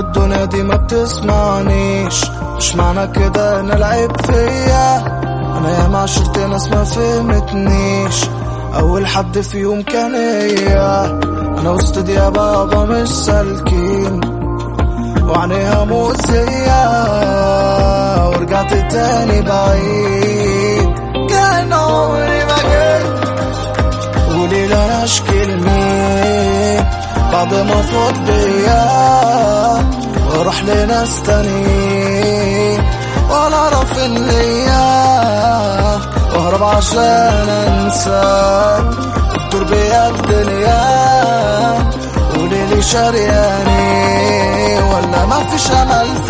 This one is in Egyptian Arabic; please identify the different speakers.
Speaker 1: الدنيا دي ما بتسمعنيش مش معنى كده ان العيب فيا انا ياما عشرت ناس ما فهمتنيش اول حد فيهم كان هي انا وسط يا بابا مش سالكين وعينيها مؤذية ورجعت تاني بعيد كان عمري ما جيت قولي لي انا اشكي لمين بعد ما فوت بيا واروح لناس تانيين ولا اعرف ان ليا واهرب عشان انساك الدور بيا الدنيا قولي لي شرياني ولا ما فيش امل